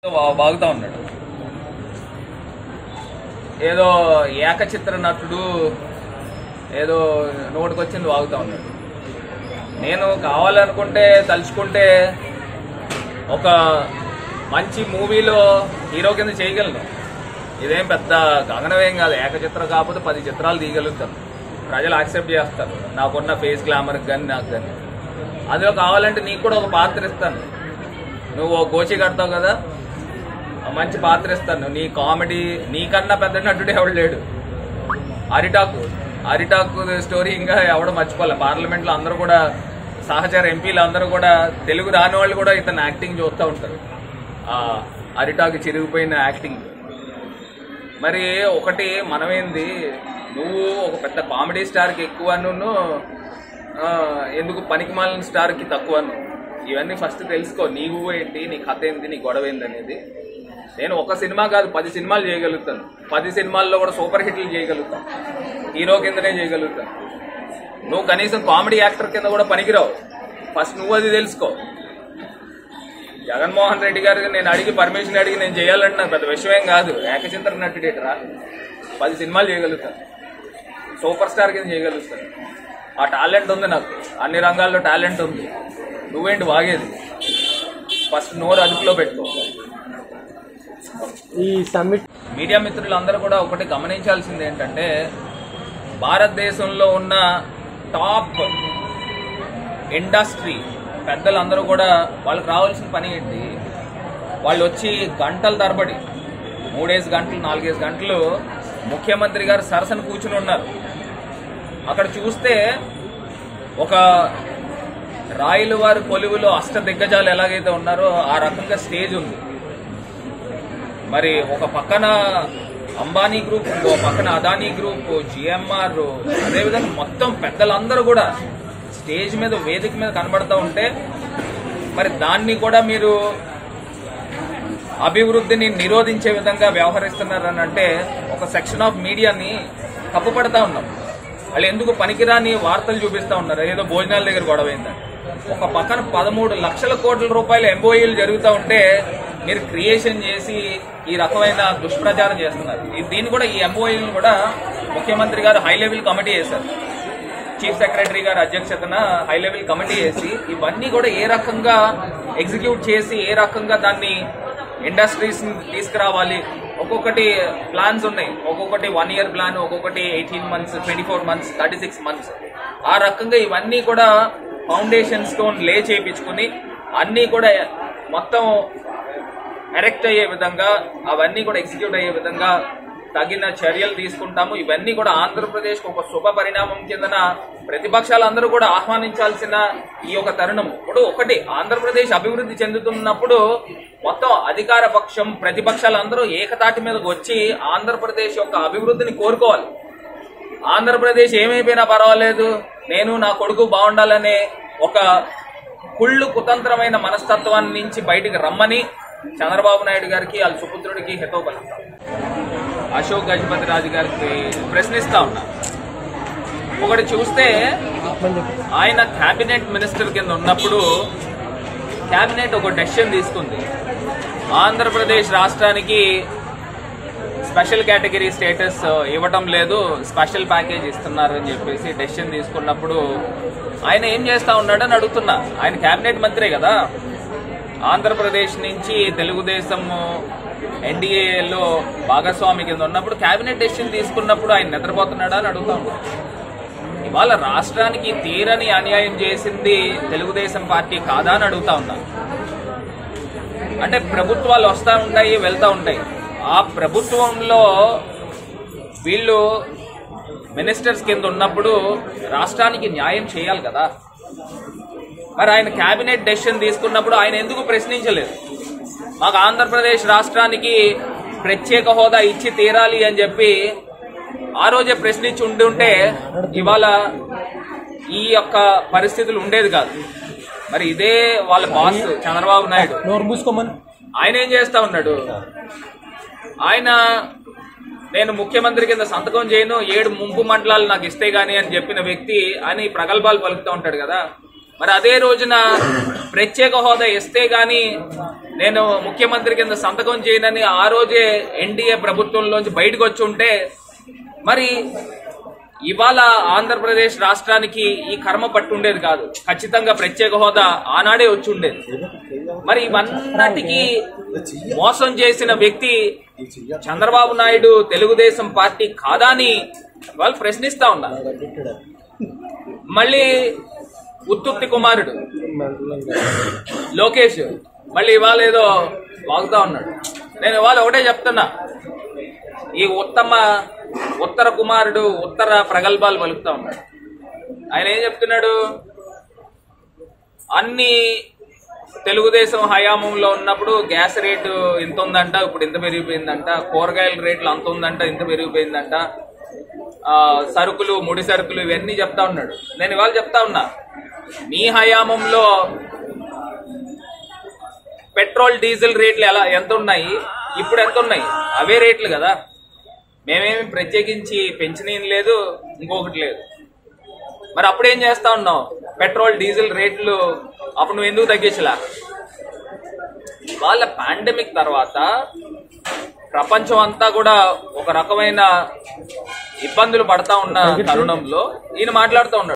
వా- వాగుతా ఉన్నాడు ఏదో ఏకచిత్ర నటుడు ఏదో నోటికొచ్చింది వాగుతా ఉన్నాడు నేను కావాలనుకుంటే తలుచుకుంటే ఒక మంచి మూవీలో హీరో కింద చేయగలను ఇదేం పెద్ద గగనమేం కాదు ఏకచిత్రం కాకపోతే పది చిత్రాలు తీయగలుగుతాను ప్రజలు యాక్సెప్ట్ చేస్తారు నాకున్న ఫేస్ గ్లామర్ కానీ నాకు కానీ అందులో కావాలంటే నీకు కూడా ఒక పాత్ర ఇస్తాను నువ్వు ఓ గోచి కడతావు కదా ఆ మంచి పాత్ర ఇస్తాను నీ కామెడీ నీకన్నా పెద్ద నటుడు ఎవడు లేడు అరిటాకు అరిటాకు స్టోరీ ఇంకా ఎవడ మర్చిపోలే పార్లమెంట్లో అందరూ కూడా సహచర ఎంపీలు అందరూ కూడా తెలుగు రాని వాళ్ళు కూడా ఇతను యాక్టింగ్ చూస్తూ ఉంటారు ఆ అరిటాకు చిరిగిపోయిన యాక్టింగ్ మరి ఒకటి మనమేంది నువ్వు ఒక పెద్ద కామెడీ స్టార్కి ఎక్కువ నువ్వు ఎందుకు పనికిమాలిన స్టార్కి తక్కువ నువ్వు ఇవన్నీ ఫస్ట్ తెలుసుకో నీవు ఏంటి నీ కథ ఏంటి నీ గొడవ ఏంది అనేది నేను ఒక సినిమా కాదు పది సినిమాలు చేయగలుగుతాను పది సినిమాల్లో కూడా సూపర్ హిట్లు చేయగలుగుతాను హీరో కిందనే చేయగలుగుతాను నువ్వు కనీసం కామెడీ యాక్టర్ కింద కూడా పనికిరావు ఫస్ట్ నువ్వు అది తెలుసుకో జగన్మోహన్ రెడ్డి గారికి నేను అడిగి పర్మిషన్ అడిగి నేను చేయాలంటే నాకు పెద్ద విషయం ఏం కాదు ఏకచిత్ర నటుడేటరా పది సినిమాలు చేయగలుగుతాను సూపర్ స్టార్ కింద చేయగలుగుతాను ఆ టాలెంట్ ఉంది నాకు అన్ని రంగాల్లో టాలెంట్ ఉంది నువ్వేంటి వాగేది ఫస్ట్ నోరు అదుపులో పెట్టుకో ఈ సమ్మిట్ మీడియా మిత్రులందరూ కూడా ఒకటి గమనించాల్సింది ఏంటంటే భారతదేశంలో ఉన్న టాప్ ఇండస్ట్రీ పెద్దలందరూ కూడా వాళ్ళకి రావాల్సిన పని ఏంటి వాళ్ళు వచ్చి గంటల తరబడి మూడేసి గంటలు నాలుగేసి గంటలు ముఖ్యమంత్రి గారు సరసన కూర్చుని ఉన్నారు అక్కడ చూస్తే ఒక రాయల వారి కొలువులో అష్ట దిగ్గజాలు ఎలాగైతే ఉన్నారో ఆ రకంగా స్టేజ్ ఉంది మరి ఒక పక్కన అంబానీ గ్రూప్ ఇంకో పక్కన అదానీ గ్రూప్ జిఎంఆర్ అదేవిధంగా మొత్తం పెద్దలందరూ కూడా స్టేజ్ మీద వేదిక మీద కనబడతా ఉంటే మరి దాన్ని కూడా మీరు అభివృద్ధిని నిరోధించే విధంగా వ్యవహరిస్తున్నారని అంటే ఒక సెక్షన్ ఆఫ్ మీడియాని తప్పుపడతా ఉన్నాం వాళ్ళు ఎందుకు పనికిరాని వార్తలు చూపిస్తా ఉన్నారు ఏదో భోజనాల దగ్గర గొడవైందని ఒక పక్కన పదమూడు లక్షల కోట్ల రూపాయల ఎంఓఈలు జరుగుతూ ఉంటే మీరు క్రియేషన్ చేసి ఈ రకమైన దుష్ప్రచారం చేస్తున్నారు ఈ- దీన్ని కూడా ఈ ఎంఓఈలను కూడా ముఖ్యమంత్రి గారు హై లెవెల్ కమిటీ చేశారు చీఫ్ సెక్రటరీ గారి అధ్యక్షతన హై లెవెల్ కమిటీ వేసి ఇవన్నీ కూడా ఏ రకంగా ఎగ్జిక్యూట్ చేసి ఏ రకంగా దాన్ని ఇండస్ట్రీస్ తీసుకురావాలి ఒక్కొక్కటి ప్లాన్స్ ఉన్నాయి ఒక్కొక్కటి వన్ ఇయర్ ప్లాన్ ఒక్కొక్కటి eighteen months twenty four months thirty six months ఆ రకంగా ఇవన్నీ కూడా ఫౌండేషన్ స్టోన్ లే చేయించుకుని అన్నీ కూడా మొత్తం ఎరెక్ట్ అయ్యే విధంగా అవన్నీ కూడా ఎగ్జిక్యూట్ అయ్యే విధంగా తగిన చర్యలు తీసుకుంటాము ఇవన్నీ కూడా ఆంధ్రప్రదేశ్ ఒక శుభ పరిణామం కిందన ప్రతిపక్షాలందరూ కూడా ఆహ్వానించాల్సిన ఈ యొక్క తరుణం ఇప్పుడు ఒకటి ఆంధ్రప్రదేశ్ అభివృద్ధి చెందుతున్నప్పుడు మొత్తం అధికార పక్షం ప్రతిపక్షాలందరూ ఏకతాటి మీదకి వచ్చి ఆంధ్రప్రదేశ్ యొక్క అభివృద్ధిని కోరుకోవాలి ఆంధ్రప్రదేశ్ ఏమైపోయినా పర్వాలేదు నేను నా కొడుకు బాగుండాలనే ఒక కుళ్ళు కుతంత్రమైన మనస్తత్వాన్ని నుంచి బయటికి రమ్మని చంద్రబాబు నాయుడు గారికి వాళ్ళ సుపుత్రుడికి హితవు పలుకుతాం అశోక్ గజపతి రాజు గారికి ప్రశ్నిస్తా ఉన్నా ఒకటి చూస్తే ఆయన కేబినెట్ మినిస్టర్ కింద ఉన్నప్పుడు కేబినెట్ ఒక డెసిషన్ తీసుకుంది ఆంధ్రప్రదేశ్ రాష్ట్రానికి స్పెషల్ కేటగిరీ స్టేటస్ ఇవ్వటం లేదు స్పెషల్ ప్యాకేజ్ ఇస్తున్నారు అని చెప్పేసి డెసిషన్ తీసుకున్నప్పుడు ఆయన ఏం చేస్తా ఉన్నాడని అడుగుతున్నా ఆయన కేబినెట్ మంత్రే కదా ఆంధ్రప్రదేశ్ నుంచి తెలుగుదేశం ఎన్డీఏలో భాగస్వామి కింద ఉన్నప్పుడు కేబినెట్ డెసిషన్ తీసుకున్నప్పుడు ఆయన నిద్రపోతున్నాడా అని అడుగుతా ఉన్నా ఇవాళ రాష్ట్రానికి తీరని అన్యాయం చేసింది తెలుగుదేశం పార్టీ కాదా అని అడుగుతా ఉన్నా అంటే ప్రభుత్వాలు వస్తూ ఉంటాయి వెళ్తూ ఉంటాయి ఆ ప్రభుత్వంలో వీళ్ళు మినిస్టర్స్ కింద ఉన్నప్పుడు రాష్ట్రానికి న్యాయం చేయాలి కదా మరి ఆయన కేబినెట్ డెసిషన్ తీసుకున్నప్పుడు ఆయన ఎందుకు ప్రశ్నించలేదు మాకు ఆంధ్రప్రదేశ్ రాష్ట్రానికి ప్రత్యేక హోదా ఇచ్చి తీరాలి అని చెప్పి ఆ రోజే ప్రశ్నించి ఉండి ఉంటే ఇవాళ ఈ యొక్క పరిస్థితులు ఉండేది కాదు మరి ఇదే వాళ్ళ బాస్ చంద్రబాబు నాయుడు నోరు మూసుకోమని ఆయన ఏం చేస్తా ఉన్నాడు ఆయన నేను ముఖ్యమంత్రి కింద సంతకం చేయను ఏడు ముంపు మండలాలు నాకు ఇస్తే గానీ అని చెప్పిన వ్యక్తి ఆయన ఈ ప్రగల్భాలు పలుకుతూ ఉంటాడు కదా మరి అదే రోజున ప్రత్యేక హోదా ఇస్తే గాని నేను ముఖ్యమంత్రి కింద సంతకం చేయనని ఆ రోజే ఎన్డీఏ ప్రభుత్వంలోంచి బయటకు వచ్చి ఉంటే మరి ఇవాళ ఆంధ్రప్రదేశ్ రాష్ట్రానికి ఈ కర్మ పట్టుండేది కాదు ఖచ్చితంగా ప్రత్యేక హోదా ఆనాడే వచ్చి ఉండేది మరి ఇవన్నటికీ మోసం చేసిన వ్యక్తి చంద్రబాబు నాయుడు తెలుగుదేశం పార్టీ కాదా అని వాళ్ళు ప్రశ్నిస్తా ఉన్నారు మళ్ళీ ఉత్తుత్తి కుమారుడు లోకేష్ మళ్ళీ ఇవాళ ఏదో వాగుతా ఉన్నాడు నేను ఇవాళ ఒకటే చెప్తున్నా ఈ ఉత్తమ ఉత్తర కుమారుడు ఉత్తర ప్రగల్భాలు పలుకుతా ఉన్నాడు ఆయన ఏం చెప్తున్నాడు అన్ని తెలుగుదేశం హయాంలో ఉన్నప్పుడు గ్యాస్ రేటు ఇంత ఉందంట ఇప్పుడు ఇంత పెరిగిపోయిందంట కూరగాయల రేట్లు అంత ఉందంట ఇంత పెరిగిపోయిందంట ఆ, సరుకులు ముడి సరుకులు ఇవన్నీ చెప్తా ఉన్నాడు నేను ఇవాళ చెప్తా ఉన్నా మీ హయాంలో పెట్రోల్ డీజిల్ రేట్లు ఎలా ఎంత ఉన్నాయి ఇప్పుడు ఎంత ఉన్నాయి అవే రేట్లు కదా మేమేమి ప్రత్యేకించి పెంచినేం లేదు ఇంకొకటి లేదు మరి అప్పుడు ఏం చేస్తా ఉన్నావు పెట్రోల్ డీజిల్ రేట్లు అప్పుడు నువ్వు ఎందుకు తగ్గించలా వాళ్ళ పాండమిక్ తర్వాత ప్రపంచం అంతా కూడా ఒక రకమైన ఇబ్బందులు పడతా ఉన్న తరుణంలో ఈయన మాట్లాడుతూ ఉన్నాడు